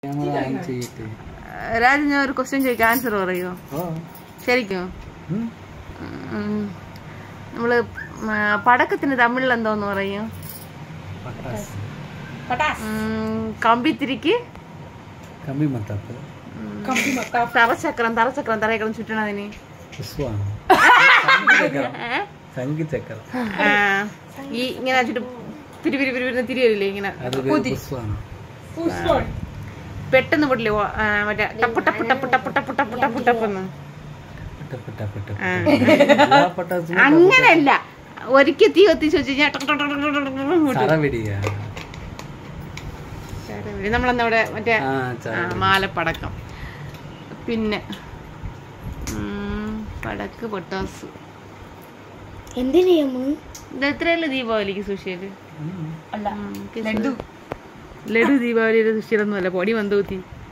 Camera on ചെയ്തിട്ട് രാജു ഞാൻ ഒരു ക്വസ്റ്റ്യൻ ചോദിക്കാം ആൻസർ പറയുമോ ഓ ശരിക്കും ഉം. ഉം. നമ്മള് ഉം, പടക്കത്തിന് തമിഴിൽ എന്തോന്ന് പറയും പട്ടാസ് ഉം, കമ്പിത്തിരിക്ക് കമ്പി മത്താപ്പ് തറച്ചക്രം തറച്ചക്രം തറയക്കളം ചുറ്റണതിന് പുഷ്പമാണ് സംഗീതക്കരം സംഗീതക്കരം ആ, ഈ ഇങ്ങനെ ചുറ്റും പിരി പിരി പിരി പിരി തിരി വരില്ലേ ഇങ്ങനെ അത് പുഷ്പമാണ് പെട്ടെന്ന് പൊട്ടില്ലേ ഓ, ആ, മറ്റേ ടപ്പ് ടപ്പ് ടപ്പ് ടപ്പ് ടപ്പ് ടപ്പ് ടപ്പ് ടപ്പെന്ന് ടപ്പ് ടപ്പ് ടപ്പ്. ആ. എല്ലാ പട്ടാസും അങ്ങനെയല്ല ഒരിക്കൽ തീ കത്തിച്ച് വെച്ച് കഴിഞ്ഞാൽ ടക്ക് ടക്ക് ടക്ക് ടക്ക് ടക്ക് ടക്ക് തറവെടിയാ പൊട്ടും. നമ്മളന്നവിടെ മറ്റേ ആ ആ, ചാ മാലപ്പടക്കം പിന്നെ ഉം, പടക്ക് പൊട്ടാസ് എന്തിനു ഇത് എത്രയല്ലേ ദീപാവലിക്ക് സുഷിയല് ഉം. അല്ല ലഡു ലഡു ദീപാവലിയുടെ സുഷിയിലൊന്നും അല്ല പൊടി മന്ദൂത്തി